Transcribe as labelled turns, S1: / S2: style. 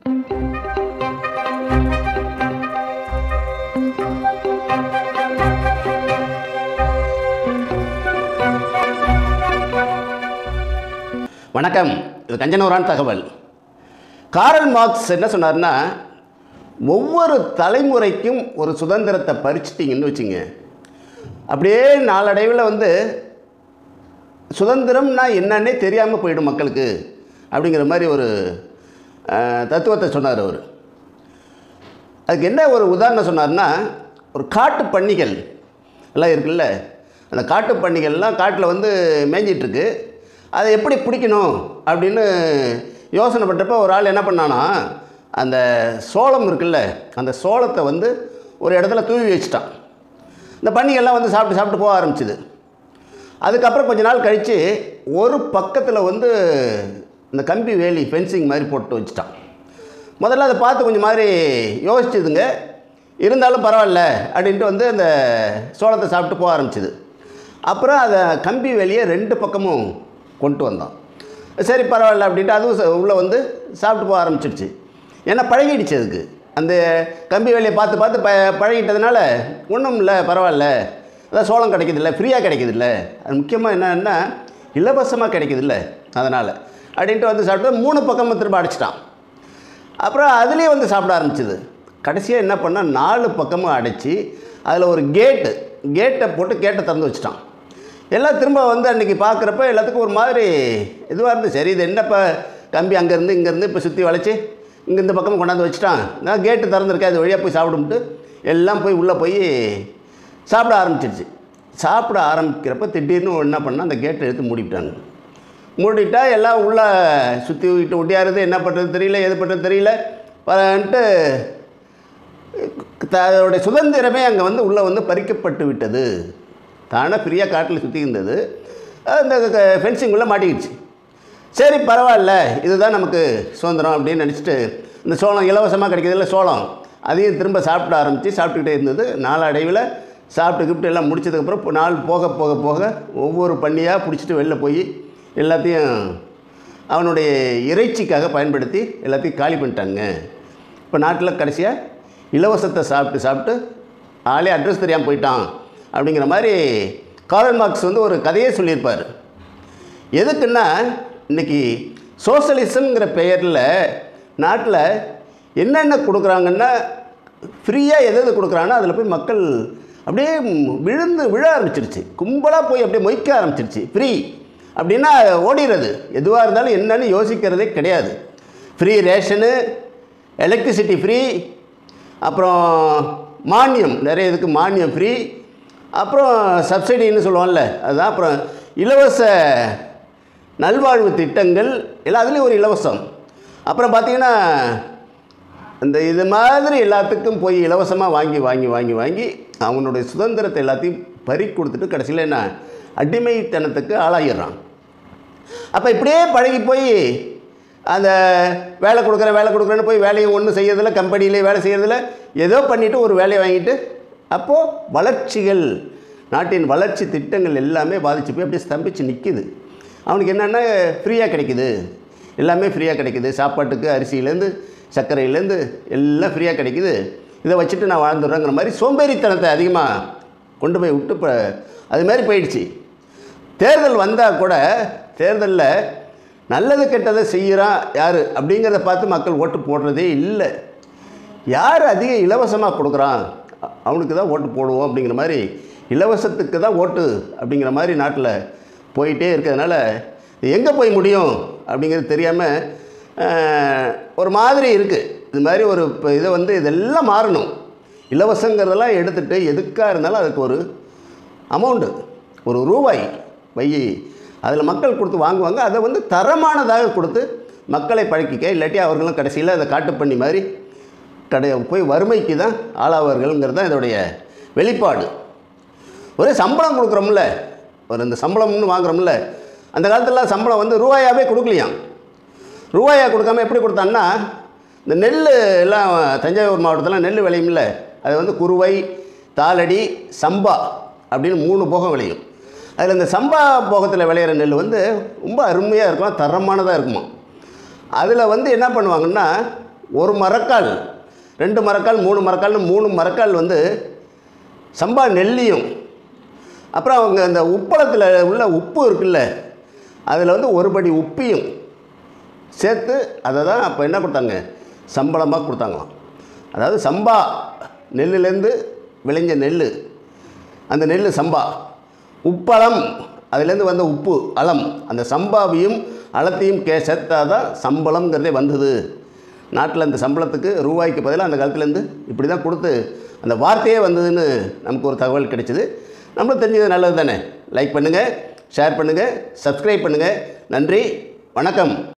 S1: வணக்கம் இது கஞ்சனூரான் தகவல் காரல் மார்க்ஸ் என்ன சொன்னார்னா ஒவ்வொரு தலைமுறைக்கும் ஒரு சுதந்திரத்தை பறிச்சிட்டிங்கன்னு வச்சுங்க அப்படியே நாளடைவில் வந்து சுதந்திரம்னா என்னன்னே தெரியாமல் போயிடும் மக்களுக்கு அப்படிங்கிற மாதிரி ஒரு அஹ், தத்துவத்தை சொன்னார் அவர் அதுக்கு என்ன ஒரு உதாரணம் சொன்னார்னா ஒரு காட்டு பன்னிகள் எல்லாம் இருக்குல்ல அந்த காட்டு பன்னிகள்லாம் காட்டில் வந்து மேய்ஞ்சிட்ருக்கு அதை எப்படி பிடிக்கணும் அப்படின்னு யோசனை பண்ணுறப்ப ஒரு ஆள் என்ன பண்ணானா அந்த சோளம் இருக்குல்ல அந்த சோளத்தை வந்து ஒரு இடத்துல தூவி வச்சுட்டான் இந்த பன்னிகள்லாம் வந்து சாப்பிட்டு சாப்பிட்டு போக ஆரம்பிச்சுது அதுக்கப்புறம் கொஞ்ச நாள் கழித்து ஒரு பக்கத்தில் வந்து இந்த கம்பி வேலி ஃபென்சிங் மாதிரி போட்டு வச்சுட்டான் முதல்ல அதை பார்த்து கொஞ்சம் மாதிரி யோசிச்சுதுங்க இருந்தாலும் பரவாயில்ல அப்படின்ட்டு வந்து அந்த சோளத்தை சாப்பிட்டு போக ஆரம்பிச்சுது அப்புறம் அதை கம்பி வேலியை ரெண்டு பக்கமும் கொண்டு வந்தோம் சரி பரவாயில்ல அப்படின்ட்டு அதுவும் ச- உள்ளே வந்து சாப்பிட்டு போக ஆரம்பிச்சிடுச்சு ஏன்னா பழகிடுச்சு அதுக்கு அந்த கம்பி வேலியை பார்த்து பார்த்து ப பழகிட்டதுனால ஒன்றும் இல்லை பரவாயில்ல அதான் சோளம் கிடைக்குதில்ல ஃப்ரீயாக கிடைக்குதில்ல அது முக்கியமாக என்னன்னா இலவசமாக கிடைக்குதில்ல அதனால் அப்படின்ட்டு வந்து சாப்பிட்டு மூணு பக்கமும் திரும்ப அடிச்சிட்டான் அப்புறம் அதுலேயே வந்து சாப்பிட ஆரம்பிச்சுது கடைசியாக என்ன பண்ணால் நாலு பக்கமும் அடைச்சி அதில் ஒரு கேட்டு கேட்டை போட்டு கேட்டை திறந்து வச்சுட்டான் எல்லாம் திரும்ப வந்து அன்றைக்கி பார்க்குறப்ப எல்லாத்துக்கும் ஒரு மாதிரி இதுவாக இருந்து சரி இது என்னப்பா கம்பி அங்கேருந்து இங்கேருந்து இப்போ சுற்றி வளைச்சி இங்கே இந்த பக்கம் கொண்டாந்து வச்சுட்டான் நான் கேட்டு திறந்துருக்கேன் அது வழியாக போய் சாப்பிடும்ட்டு எல்லாம் போய் உள்ளே போய் சாப்பிட ஆரம்பிச்சிருச்சு சாப்பிட ஆரம்பிக்கிறப்ப திடீர்னு என்ன பண்ணால் அந்த கேட்டை எடுத்து மூடிவிட்டாங்க மூடிட்டா எல்லாம் உள்ளே சுற்றி விட்டு ஒட்டியாருது என்ன பண்ணுறது தெரியல எது பண்ணுறது தெரியல பன்ட்டு த- அதோடைய சுதந்திரமே அங்கே வந்து உள்ளே வந்து பறிக்கப்பட்டு விட்டது தானே ஃப்ரீயாக காட்டில் சுற்றி இருந்தது அந்த ஃபென்சிங் உள்ளே மாட்டிக்கிடுச்சு சரி பரவாயில்ல இதுதான் நமக்கு சுதந்திரம் அப்படின்னு நினச்சிட்டு இந்த சோளம் இலவசமாக கிடைக்கிறதுல சோளம் அதையும் திரும்ப சாப்பிட ஆரம்பித்து சாப்பிட்டுக்கிட்டே இருந்தது நாளடைவில் சாப்பிட்டு கிப்ட்டு எல்லாம் முடிச்சதுக்கப்புறம் இப்போ நாள் போக போக போக ஒவ்வொரு பண்ணியாக பிடிச்சிட்டு வெளில போய் எல்லாத்தையும் அவனுடைய இறைச்சிக்காக பயன்படுத்தி எல்லாத்தையும் காலி பண்ணிட்டாங்க இப்போ நாட்டில் கடைசியாக இலவசத்தை சாப்பிட்டு சாப்பிட்டு ஆளே அட்ரஸ் தெரியாமல் போயிட்டான் அப்படிங்கிற மாதிரி காரல் மார்க்ஸ் வந்து ஒரு கதையே சொல்லியிருப்பார் எதுக்குன்னா இன்னைக்கு சோஷலிசம்ங்கிற பெயரில் நாட்டில் என்னென்ன கொடுக்குறாங்கன்னா ஃப்ரீயாக எது எது கொடுக்குறாங்கன்னா அதில் போய் மக்கள் அப்படியே விழுந்து விழ ஆரம்பிச்சிருச்சு கும்பலாக போய் அப்படியே மொய்க்க ஆரம்பிச்சிருச்சு ஃப்ரீ அப்படின்னா ஓடிடுறது எதுவாக இருந்தாலும் என்னன்னு யோசிக்கிறதே கிடையாது ஃப்ரீ ரேஷனு எலக்ட்ரிசிட்டி ஃப்ரீ அப்புறம் மானியம் நிறைய இதுக்கு மானியம் ஃப்ரீ அப்புறம் சப்சிடின்னு சொல்லுவோம்ல அதுதான் அப்புறம் இலவச நல்வாழ்வு திட்டங்கள் எல்லாம் அதுலேயும் ஒரு இலவசம் அப்புறம் பார்த்தீங்கன்னா இந்த இது மாதிரி எல்லாத்துக்கும் போய் இலவசமாக வாங்கி வாங்கி வாங்கி வாங்கி அவனுடைய சுதந்திரத்தை எல்லாத்தையும் பறி கொடுத்துட்டு கடைசியில் என்ன அடிமைத்தனத்துக்கு ஆளாகிடுறான் அப்போ இப்படியே பழகி போய் அந்த வேலை கொடுக்குற வேலை கொடுக்குறேன்னு போய் வேலையை ஒன்றும் செய்யறதில்ல கம்பெனிலே வேலை செய்யறதில்ல ஏதோ பண்ணிவிட்டு ஒரு வேலையை வாங்கிட்டு அப்போது வளர்ச்சிகள் நாட்டின் வளர்ச்சி திட்டங்கள் எல்லாமே பாதிச்சு போய் அப்படியே ஸ்தம்பிச்சு நிற்கிது அவனுக்கு என்னென்னா ஃப்ரீயாக கிடைக்குது எல்லாமே ஃப்ரீயாக கிடைக்குது சாப்பாட்டுக்கு அரிசியிலேருந்து சர்க்கரையிலேருந்து எல்லாம் ஃப்ரீயாக கிடைக்குது இதை வச்சுட்டு நான் வாழ்ந்துடுறேங்கிற மாதிரி சோம்பேறித்தனத்தை அதிகமாக கொண்டு போய் விட்டு இப்போ அது மாதிரி போயிடுச்சு தேர்தல் வந்தால் கூட தேர்தலில் நல்லது கெட்டதை செய்கிறான் யார் அப்படிங்கிறத பார்த்து மக்கள் ஓட்டு போடுறதே இல்லை யார் அதிக இலவசமாக கொடுக்குறான் அ- அவனுக்கு தான் ஓட்டு போடுவோம் அப்படிங்கிற மாதிரி இலவசத்துக்கு தான் ஓட்டு அப்படிங்கிற மாதிரி நாட்டில் போயிட்டே இருக்கிறதுனால இது எங்கே போய் முடியும் அப்படிங்கிறது தெரியாமல் ஒரு மாதிரி இருக்குது இது மாதிரி ஒரு இப்போ இதை வந்து இதெல்லாம் மாறணும் இலவசங்கிறதெல்லாம் எடுத்துகிட்டு எதுக்காக இருந்தாலும் அதுக்கு ஒரு அமௌண்ட்டு ஒரு ரூபாய் வை அதில் மக்கள் கொடுத்து வாங்குவாங்க அதை வந்து தரமானதாக கொடுத்து மக்களை பழக்கிக்க இல்லாட்டி அவர்களும் கடைசியில் அதை காட்டு பண்ணி மாதிரி கடை போய் வறுமைக்கு தான் ஆளாவார்கள்ங்கிறது தான் இதோடைய வெளிப்பாடு ஒரே சம்பளம் கொடுக்குறோம்ல ஒரு இந்த சம்பளம்னு வாங்குறோம்ல அந்த காலத்துல சம்பளம் வந்து ரூபாயாவே கொடுக்கலையாம் ரூபாயா கொடுக்காம எப்படி கொடுத்தான்னா இந்த நெல் எல்லாம் தஞ்சாவூர் மாவட்டத்தில் நெல் விளையும்ல அது வந்து குருவை தாளடி சம்பா அப்படின்னு மூணு போகம் விளையும் அதில் இந்த சம்பா போகத்தில் விளையிற நெல் வந்து ரொம்ப அருமையாக இருக்கும் தரமானதாக இருக்குமா அதில் வந்து என்ன பண்ணுவாங்கன்னா ஒரு மரக்கால் ரெண்டு மரக்கால் மூணு மரக்கால்னு மூணு மரக்கால் வந்து சம்பா நெல்லியும் அப்புறம் அவங்க அந்த உப்பளத்தில் உள்ள உப்பு இருக்குல்ல அதில் வந்து ஒரு படி உப்பியும் சேர்த்து அதை தான் அப்போ என்ன கொடுத்தாங்க சம்பளமாக கொடுத்தாங்களாம் அதாவது சம்பா நெல்லுலேருந்து விளைஞ்ச நெல் அந்த நெல் சம்பா உப்பளம் அதுலேருந்து வந்த உப்பு அலம் அந்த சம்பாவையும் அலத்தையும் கே சேர்த்தா தான் சம்பளம்ங்கிறதே வந்தது நாட்டில் அந்த சம்பளத்துக்கு ரூபாய்க்கு பதிலாக அந்த காலத்துலேருந்து இப்படி தான் கொடுத்து அந்த வார்த்தையே வந்ததுன்னு நமக்கு ஒரு தகவல் கிடைச்சிது நம்மளும் தெரிஞ்சது நல்லது தானே லைக் பண்ணுங்கள் ஷேர் பண்ணுங்கள் சப்ஸ்கிரைப் பண்ணுங்கள் நன்றி வணக்கம்